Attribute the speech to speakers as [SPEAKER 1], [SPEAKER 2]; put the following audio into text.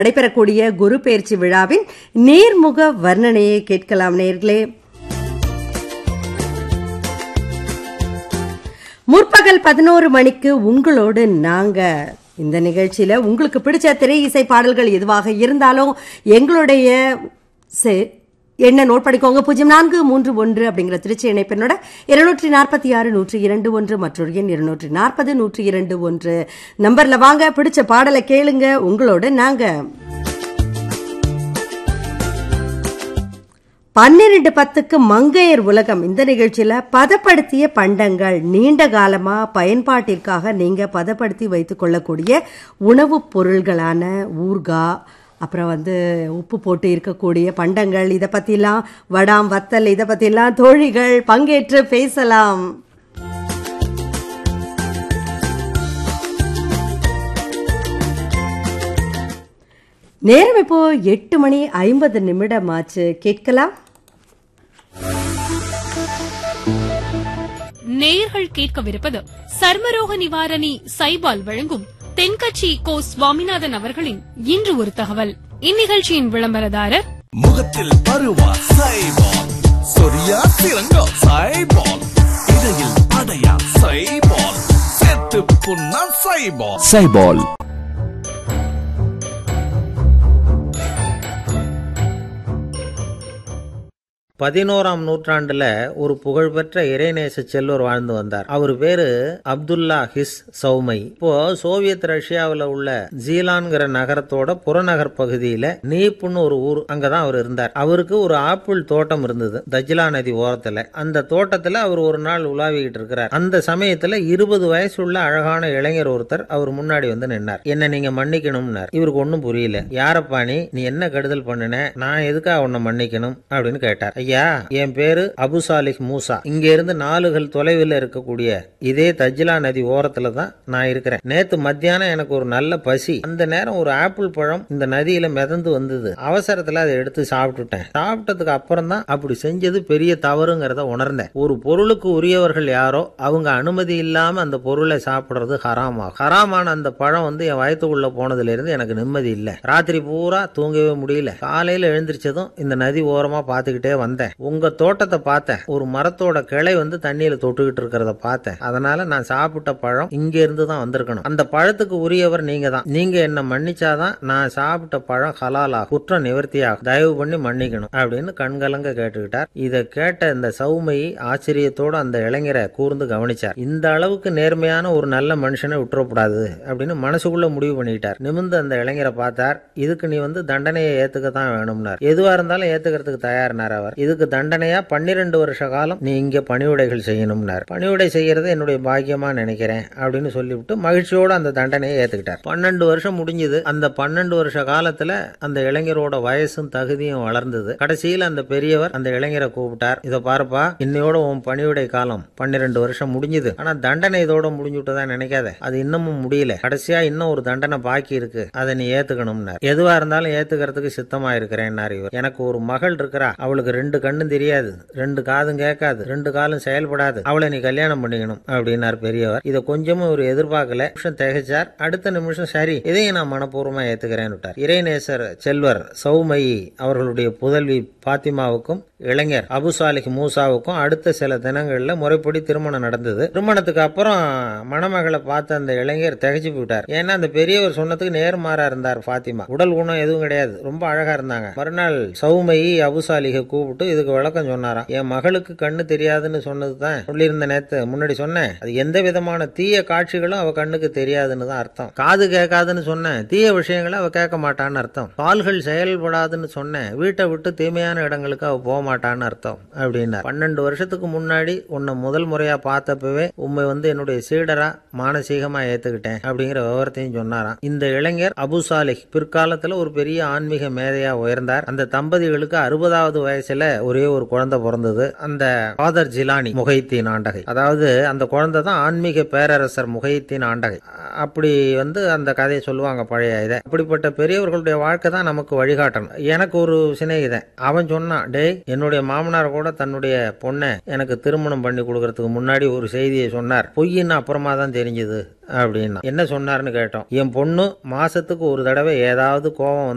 [SPEAKER 1] நடைபெறக்கூடிய குரு பெயர்ச்சி விழாவின் நேர்முக வர்ணனையை கேட்கலாம் நேர்களே முற்பகல் பதினோரு மணிக்கு உங்களோடு நாங்க இந்த நிகழ்ச்சியில உங்களுக்கு பிடிச்ச திரை இசை பாடல்கள் எதுவாக இருந்தாலும் எங்களுடைய செ- என்ன நோட் பண்ணிக்கோங்க பூஜ்ஜியம் நான்கு மூன்று ஒன்று அப்படிங்கிற திருச்சி இணைப்பினோட இருநூற்றி நாற்பத்தி ஆறு நூற்றி இரண்டு ஒன்று மற்றொரு எண் இருநூற்றி நாற்பது நூற்றி இரண்டு ஒன்று நம்பர்ல வாங்க பிடிச்ச பாடலை கேளுங்க உங்களோட நாங்க பன்னிரண்டு பத்துக்கு மங்கையர் உலகம் இந்த நிகழ்ச்சியில பதப்படுத்திய பண்டங்கள் நீண்ட காலமா பயன்பாட்டிற்காக நீங்க பதப்படுத்தி வைத்துக் கொள்ளக்கூடிய உணவுப் பொருள்களான ஊர்கா அப்புறம் வந்து உப்பு போட்டு இருக்கக்கூடிய பண்டங்கள் இதை பத்திலாம் வடாம் வத்தல் இதை பத்திலாம் தோழிகள் பங்கேற்று பேசலாம் நேரம் இப்போ எட்டு மணி ஐம்பது நிமிடம் ஆச்சு கேட்கலாம்
[SPEAKER 2] நேயர்கள் கேட்கவிருப்பது சர்மரோக நிவாரணி சைபால் வழங்கும் தென்கட்சி கோ சுவாமிநாதன் அவர்களின் இன்று ஒரு தகவல் இந்நிகழ்ச்சியின் விளம்பரதாரர்
[SPEAKER 3] முகத்தில் பருவா சைபால் சொரியா சிறங்கா சைபால் இடையில் அடையா சைபால் செத்து புண்ணா சைபால்
[SPEAKER 4] சைபால்
[SPEAKER 5] பதினோராம் நூற்றாண்டுல ஒரு புகழ்பெற்ற இறைநேச செல்வர் வாழ்ந்து வந்தார் அவர் பேரு அப்துல்லா ஹிஸ் சௌமை இப்போ சோவியத் ரஷ்யாவுல உள்ள ஜீலான்கிற நகரத்தோட புறநகர் பகுதியில நீப்புன்னு ஒரு ஊர் அங்கதான் அவர் இருந்தார் அவருக்கு ஒரு ஆப்பிள் தோட்டம் இருந்தது தஜ்லா நதி ஓரத்துல அந்த தோட்டத்துல அவர் ஒரு நாள் உலாவிக்கிட்டு இருக்கிறார் அந்த சமயத்துல இருபது வயசுள்ள அழகான இளைஞர் ஒருத்தர் அவர் முன்னாடி வந்து நின்னார் என்ன நீங்க மன்னிக்கணும்னார் இவருக்கு ஒன்றும் புரியல யாரப்பா நீ நீ என்ன கெடுதல் பண்ணுன நான் எதுக்காக உன்னை மன்னிக்கணும் அப்படின்னு கேட்டார் ஐயா என் பேரு அபு சாலிஹ் மூசா இங்க இருந்து நாலுகள் தொலைவில் இருக்கக்கூடிய இதே தஜ்லா நதி ஓரத்துல தான் நான் இருக்கிறேன் நேத்து மத்தியானம் எனக்கு ஒரு நல்ல பசி அந்த நேரம் ஒரு ஆப்பிள் பழம் இந்த நதியில மிதந்து வந்தது அவசரத்துல அதை எடுத்து சாப்பிட்டுட்டேன் சாப்பிட்டதுக்கு அப்புறம் தான் அப்படி செஞ்சது பெரிய தவறுங்கிறத உணர்ந்தேன் ஒரு பொருளுக்கு உரியவர்கள் யாரோ அவங்க அனுமதி இல்லாம அந்த பொருளை சாப்பிடுறது ஹராமாகும் ஹராமான அந்த பழம் வந்து என் வயத்துக்குள்ள போனதுல இருந்து எனக்கு நிம்மதி இல்லை ராத்திரி பூரா தூங்கவே முடியல காலையில எழுந்திரிச்சதும் இந்த நதி ஓரமா பார்த்துக்கிட்டே வந்தேன் உங்க தோட்டத்தை பார்த்தேன் ஒரு மரத்தோட கிளை வந்து தண்ணியில தொட்டுக்கிட்டு இருக்கிறத பார்த்தேன் அதனால நான் சாப்பிட்ட பழம் இங்க இருந்து தான் வந்திருக்கணும் அந்த பழத்துக்கு உரியவர் நீங்க தான் நீங்க என்ன மன்னிச்சாதான் நான் சாப்பிட்ட பழம் ஹலாலா குற்றம் நிவர்த்தியாகும் தயவு பண்ணி மன்னிக்கணும் அப்படின்னு கண்கலங்க கேட்டுக்கிட்டார் இதை கேட்ட இந்த சௌமையை ஆச்சரியத்தோட அந்த இளைஞரை கூர்ந்து கவனிச்சார் இந்த அளவுக்கு நேர்மையான ஒரு நல்ல மனுஷனை விட்டுறக்கூடாது அப்படின்னு மனசுக்குள்ள முடிவு பண்ணிக்கிட்டார் நிமிர்ந்து அந்த இளைஞரை பார்த்தார் இதுக்கு நீ வந்து தண்டனையை ஏத்துக்க தான் வேணும்னார் எதுவா இருந்தாலும் ஏத்துக்கிறதுக்கு தயார்னார் அவர் இதுக்கு தண்டனையா பன்னிரெண்டு வருஷ காலம் நீ இங்க பணிவுடைகள் செய்யணும்னார் பணிவுடை செய்யறது என்னுடைய பாக்கியமா நினைக்கிறேன் அப்படின்னு சொல்லிவிட்டு மகிழ்ச்சியோட அந்த தண்டனையை ஏத்துக்கிட்டார் பன்னெண்டு வருஷம் முடிஞ்சது அந்த பன்னெண்டு வருஷ காலத்துல அந்த இளைஞரோட வயசும் தகுதியும் வளர்ந்தது கடைசியில் அந்த பெரியவர் அந்த இளைஞரை கூப்பிட்டார் இதை பாருப்பா இன்னையோட உன் பணிவுடை காலம் பன்னிரெண்டு வருஷம் முடிஞ்சது ஆனா தண்டனை இதோட முடிஞ்சுட்டதா நினைக்காத அது இன்னமும் முடியல கடைசியா இன்னும் ஒரு தண்டனை பாக்கி இருக்கு அதை நீ ஏத்துக்கணும்னார் எதுவா இருந்தாலும் ஏத்துக்கிறதுக்கு சித்தமா இருக்கிறேன்னார் இவர் எனக்கு ஒரு மகள் இருக்கிறா அவளுக்கு ரெண்டு கண்ணும் தெரியாது ரெண்டு காதும் கேட்காது ரெண்டு காலும் செயல்படாது அவளை நீ கல்யாணம் பண்ணிக்கணும் அப்படின்னார் பெரியவர் இதை கொஞ்சமும் ஒரு எதிர்பார்க்கல நிமிஷம் திகைச்சார் அடுத்த நிமிஷம் சரி இதையும் நான் மனப்பூர்வமா ஏத்துக்கிறேன்னு விட்டார் இறைநேசர் செல்வர் சௌமயி அவர்களுடைய புதல்வி பாத்திமாவுக்கும் இளைஞர் அபுசாலிக் மூசாவுக்கும் அடுத்த சில தினங்கள்ல முறைப்படி திருமணம் நடந்தது திருமணத்துக்கு அப்புறம் மணமகளை பார்த்த அந்த இளைஞர் திகைச்சு போயிட்டார் ஏன்னா அந்த பெரியவர் சொன்னதுக்கு நேர்மாறா இருந்தார் பாத்திமா உடல் குணம் எதுவும் கிடையாது ரொம்ப அழகா இருந்தாங்க மறுநாள் சௌமயி அபுசாலிக கூப்பிட்டு இதுக்கு விளக்கம் சொன்னாராம் என் மகளுக்கு கண்ணு தெரியாதுன்னு சொன்னது தான் சொல்லியிருந்த நேத்து முன்னாடி சொன்னேன் அது எந்த விதமான தீய காட்சிகளும் அவ கண்ணுக்கு தெரியாதுன்னு தான் அர்த்தம் காது கேட்காதுன்னு சொன்னேன் தீய விஷயங்களை அவ கேட்க மாட்டான்னு அர்த்தம் கால்கள் செயல்படாதுன்னு சொன்னேன் வீட்டை விட்டு தீமையான இடங்களுக்கு அவ போக மாட்டான்னு அர்த்தம் அப்படின்னா பன்னெண்டு வருஷத்துக்கு முன்னாடி உன்னை முதல் முறையா பார்த்தப்பவே உண்மை வந்து என்னுடைய சீடரா மானசீகமா ஏத்துக்கிட்டேன் அப்படிங்கிற விவரத்தையும் சொன்னாராம் இந்த இளைஞர் அபு சாலிஹ் பிற்காலத்துல ஒரு பெரிய ஆன்மீக மேதையா உயர்ந்தார் அந்த தம்பதிகளுக்கு அறுபதாவது வயசுல ஒரே ஒரு குழந்தை பிறந்தது அந்த ஃபாதர் ஜிலானி முகைத்தீன் ஆண்டகை அதாவது அந்த குழந்தை தான் ஆன்மீக பேரரசர் முகைத்தீன் ஆண்டகை அப்படி வந்து அந்த கதையை சொல்லுவாங்க பழைய இதை அப்படிப்பட்ட பெரியவர்களுடைய வாழ்க்கை தான் நமக்கு வழிகாட்டணும் எனக்கு ஒரு சிநேகிதன் அவன் சொன்னான் டேய் என்னுடைய மாமனார் கூட தன்னுடைய பொண்ணை எனக்கு திருமணம் பண்ணி கொடுக்கறதுக்கு முன்னாடி ஒரு செய்தியை சொன்னார் பொய்ன்னு அப்புறமா தான் தெரிஞ்சது அப்படின்னா என்ன சொன்னாருன்னு கேட்டோம் என் பொண்ணு மாசத்துக்கு ஒரு தடவை ஏதாவது கோபம்